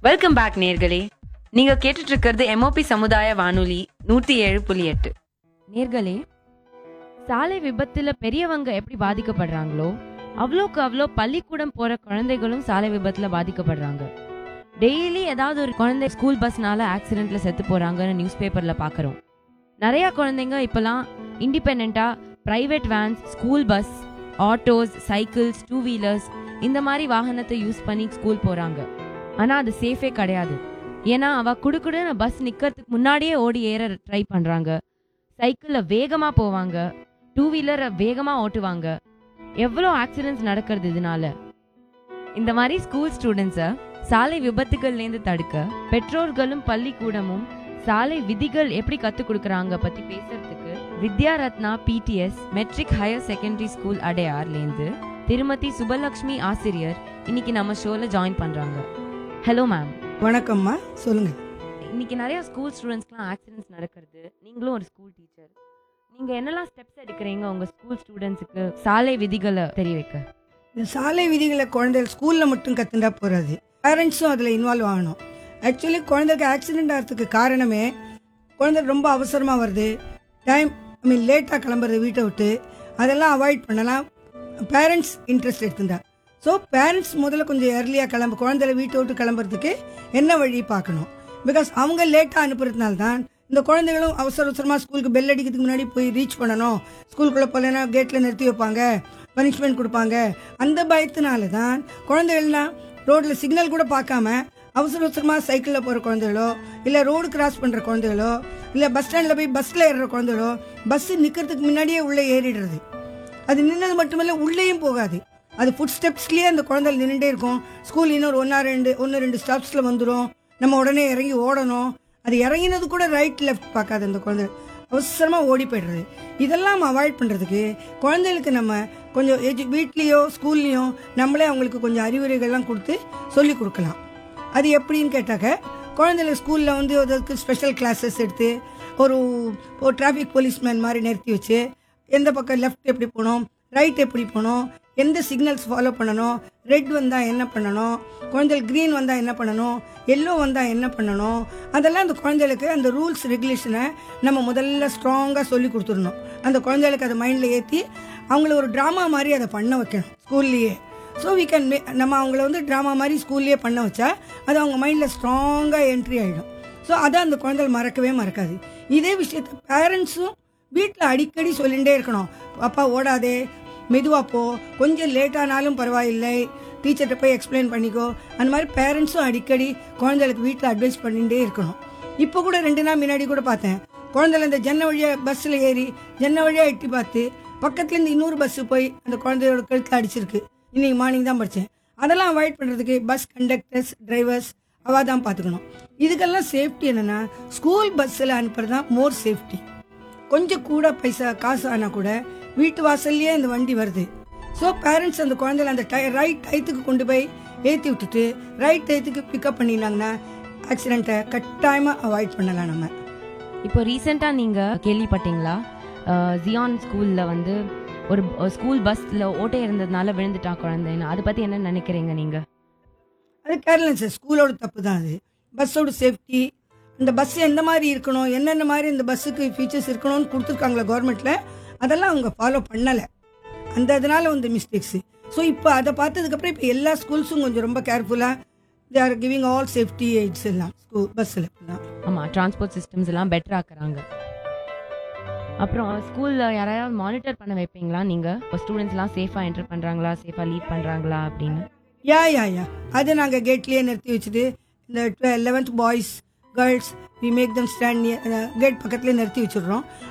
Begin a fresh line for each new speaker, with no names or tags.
welcome back நேர்களே நீங்க கேட்டுட்டு இருக்கிறது எம்ஓபி சமுதாய வானொலி நூத்தி ஏழு புள்ளி எட்டு
நேர்களே சாலை விபத்துல பெரியவங்க எப்படி பாதிக்கப்படுறாங்களோ அவ்வளோக்கு அவ்வளோ பள்ளிக்கூடம் போற குழந்தைகளும் சாலை விபத்துல பாதிக்கப்படுறாங்க டெய்லி ஏதாவது ஒரு குழந்தை ஸ்கூல் பஸ்னால ஆக்சிடென்ட்ல செத்து போறாங்கன்னு நியூஸ் பேப்பர்ல பாக்குறோம் நிறைய குழந்தைங்க இப்பெல்லாம் இண்டிபெண்டா private vans school bus autos cycles two wheelers இந்த மாதிரி வாகனத்தை யூஸ் பண்ணி ஸ்கூல் போறாங்க ஆனா அது சேஃபே கிடையாது ஏன்னா அவ குடுக்குடுன்னு பஸ் நிக்கிறதுக்கு முன்னாடியே ஓடி ஏற ட்ரை பண்றாங்க சைக்கிள்ல வேகமா போவாங்க டூ வீலரை வேகமா ஓட்டுவாங்க எவ்வளோ ஆக்சிடென்ட்ஸ் நடக்கிறது இதனால இந்த மாதிரி ஸ்கூல் ஸ்டூடெண்ட்ஸை சாலை விபத்துகள்லேருந்து தடுக்க பெற்றோர்களும் பள்ளிக்கூடமும் சாலை விதிகள் எப்படி கற்றுக் கொடுக்குறாங்க பற்றி பேசுறதுக்கு Vidya Ratna PTS matric higher secondary school அடையார்லேருந்து திருமதி சுபலக்ஷ்மி ஆசிரியர் இன்னைக்கு நம்ம ஷோல ஜாயின் பண்றாங்க ஹலோ மேம்
வணக்கம்மா சொல்லுங்க
இன்னைக்கு நிறைய ஸ்கூல் ஸ்டூடெண்ட்ஸ்க்குலாம் ஆக்சிடென்ட்ஸ் நடக்கிறது நீங்களும் ஒரு ஸ்கூல் டீச்சர் நீங்க என்னெல்லாம் ஸ்டெப்ஸ் எடுக்கிறீங்க உங்க ஸ்கூல் ஸ்டூடெண்ட்ஸுக்கு சாலை விதிகளை தெரிய வைக்க
இந்த சாலை விதிகளை குழந்தைகள் ஸ்கூல்ல மட்டும் கத்துண்டா போறாது பேரண்ட்ஸும் அதில் இன்வால்வ் ஆகணும் ஆக்சுவலி குழந்தைக்கு ஆக்சிடென்ட் ஆகிறதுக்கு காரணமே குழந்தை ரொம்ப அவசரமாக வருது டைம் ஐ மீன் லேட்டாக கிளம்புறது வீட்டை விட்டு அதெல்லாம் அவாய்ட் பண்ணலாம் பேரண்ட்ஸ் இன்ட்ரெஸ்ட் எடுத்துட்டா ஸோ பேரண்ட்ஸ் முதல்ல கொஞ்சம் ஏர்லியாக கிளம்பு குழந்தைய வீட்டை விட்டு கிளம்புறதுக்கு என்ன வழி பார்க்கணும் பிகாஸ் அவங்க லேட்டாக அனுப்புறதுனால தான் இந்த குழந்தைகளும் அவசர அவசரமாக ஸ்கூலுக்கு பெல் அடிக்கிறதுக்கு முன்னாடி போய் ரீச் பண்ணணும் ஸ்கூலுக்குள்ளே போகலன்னா கேட்டில் நிறுத்தி வைப்பாங்க பனிஷ்மெண்ட் கொடுப்பாங்க அந்த பயத்தினால தான் குழந்தைகள்லாம் ரோட்டில் சிக்னல் கூட பார்க்காம அவசர அவசரமாக சைக்கிளில் போகிற குழந்தைகளோ இல்லை ரோடு கிராஸ் பண்ணுற குழந்தைகளோ இல்லை பஸ் ஸ்டாண்டில் போய் பஸ்ஸில் ஏறுற குழந்தைகளோ பஸ்ஸு நிற்கிறதுக்கு முன்னாடியே உள்ளே ஏறிடுறது அது நின்னது மட்டுமல்ல உள்ளேயும் போகாது அது ஃபுட் ஸ்டெப்ஸ்லேயே அந்த குழந்தைகள் நின்றுட்டே இருக்கும் ஸ்கூல் இன்னொரு ஒன்றா ரெண்டு ஒன்று ரெண்டு ஸ்டாப்ஸில் வந்துடும் நம்ம உடனே இறங்கி ஓடணும் அது இறங்கினது கூட ரைட் லெஃப்ட் பார்க்காது அந்த குழந்தை அவசரமாக ஓடி போய்டுறது இதெல்லாம் அவாய்ட் பண்ணுறதுக்கு குழந்தைகளுக்கு நம்ம கொஞ்சம் எஜு வீட்லேயோ ஸ்கூல்லையோ நம்மளே அவங்களுக்கு கொஞ்சம் அறிவுரைகள்லாம் கொடுத்து சொல்லி கொடுக்கலாம் அது எப்படின்னு கேட்டாக்க குழந்தைகள் ஸ்கூலில் வந்து அதுக்கு ஸ்பெஷல் கிளாஸஸ் எடுத்து ஒரு ஒரு டிராஃபிக் போலீஸ்மேன் மாதிரி நிறுத்தி வச்சு எந்த பக்கம் லெஃப்ட் எப்படி போகணும் ரைட் எப்படி போகணும் எந்த சிக்னல்ஸ் ஃபாலோ பண்ணணும் ரெட் வந்தால் என்ன பண்ணணும் குழந்தைகள் க்ரீன் வந்தால் என்ன பண்ணணும் எல்லோ வந்தால் என்ன பண்ணணும் அதெல்லாம் அந்த குழந்தைகளுக்கு அந்த ரூல்ஸ் ரெகுலேஷனை நம்ம முதல்ல ஸ்ட்ராங்காக சொல்லி கொடுத்துடணும் அந்த குழந்தைகளுக்கு அதை மைண்டில் ஏற்றி அவங்கள ஒரு ட்ராமா மாதிரி அதை பண்ண வைக்கணும் ஸ்கூல்லையே ஸோ வி கேன் நம்ம அவங்கள வந்து ட்ராமா மாதிரி ஸ்கூல்லேயே பண்ண வச்சா அது அவங்க மைண்டில் ஸ்ட்ராங்காக என்ட்ரி ஆகிடும் ஸோ அதை அந்த குழந்தைகள் மறக்கவே மறக்காது இதே விஷயத்த பேரண்ட்ஸும் வீட்டில் அடிக்கடி சொல்லிகிட்டே இருக்கணும் அப்பா ஓடாதே மெதுவாக போ கொஞ்சம் லேட் ஆனாலும் பரவாயில்லை டீச்சர்கிட்ட போய் எக்ஸ்பிளைன் பண்ணிக்கோ அந்த மாதிரி பேரண்ட்ஸும் அடிக்கடி குழந்தைகளுக்கு வீட்டில் அட்வைஸ் பண்ணிகிட்டே இருக்கணும் இப்போ கூட ரெண்டு நாள் முன்னாடி கூட பார்த்தேன் குழந்தைல இந்த ஜன்ன வழியாக பஸ்ஸில் ஏறி ஜன்ன வழியாக எட்டி பார்த்து பக்கத்துலேருந்து இன்னொரு பஸ்ஸு போய் அந்த குழந்தையோட கழுத்தில் அடிச்சிருக்கு இன்னைக்கு மார்னிங் தான் படித்தேன் அதெல்லாம் அவாய்ட் பண்ணுறதுக்கு பஸ் கண்டக்டர்ஸ் டிரைவர்ஸ் அவள் தான் பார்த்துக்கணும் இதுக்கெல்லாம் சேஃப்டி என்னென்னா ஸ்கூல் பஸ்ஸில் அனுப்புறது தான் மோர் சேஃப்டி கொஞ்சம் கூட பைசா காசு ஆனால் கூட வீட்டு வாசல்லையே இந்த வண்டி வருது ஸோ பேரண்ட்ஸ் அந்த குழந்தைல அந்த டை ரைட் டயத்துக்கு கொண்டு போய் ஏற்றி விட்டுட்டு ரைட் டயத்துக்கு பிக்கப் பண்ணினாங்கன்னா ஆக்சிடெண்ட்டை கட்டாயமாக அவாய்ட் பண்ணலாம் நம்ம
இப்போ ரீசெண்டாக நீங்கள் கேள்விப்பட்டீங்களா அஹ், ஜியான் ஸ்கூலில் வந்து ஒரு ஸ்கூல் பஸ்ல ஓட்டை இருந்ததுனால விழுந்துட்டா குழந்தைன்னு அதை பற்றி என்ன நினைக்கிறீங்க நீங்கள்
அது கேர்லன்ஸ் சார் ஸ்கூலோட தப்பு தான் அது பஸ்ஸோட சேஃப்டி இந்த பஸ் எந்த மாதிரி இருக்கணும் என்னென்ன மாதிரி இந்த பஸ்ஸுக்கு ஃபீச்சர்ஸ் இருக்கணும்னு கொடுத்துருக்காங்களா கவர்மெண்ட்டில் அதெல்லாம் அவங்க ஃபாலோ பண்ணலை அந்த இதனால வந்து மிஸ்டேக்ஸு ஸோ இப்போ அதை பார்த்ததுக்கப்புறம் இப்போ எல்லா ஸ்கூல்ஸும் கொஞ்சம் ரொம்ப கேர்ஃபுல்லாக they are giving all safety aids எல்லாம் ஸ்கூல் பஸ்ஸில் தான்
ஆமாம் டிரான்ஸ்போர்ட் சிஸ்டம்ஸ் எல்லாம் பெட்டர் ஆக்குறாங்க அப்புறம் ஸ்கூலில் யாராவது மானிட்டர் பண்ண வைப்பீங்களா நீங்கள் இப்போ ஸ்டூடெண்ட்ஸ்லாம் சேஃபாக என்டர் பண்ணுறாங்களா சேஃபாக லீவ் பண்ணுறாங்களா அப்படின்னு
யா யா யா அது நாங்கள் கேட்லேயே நிறுத்தி வச்சுட்டு இந்த eleventh boys girls we make them stand gate பக்கத்துலேயே நிறுத்தி வச்சிடுறோம்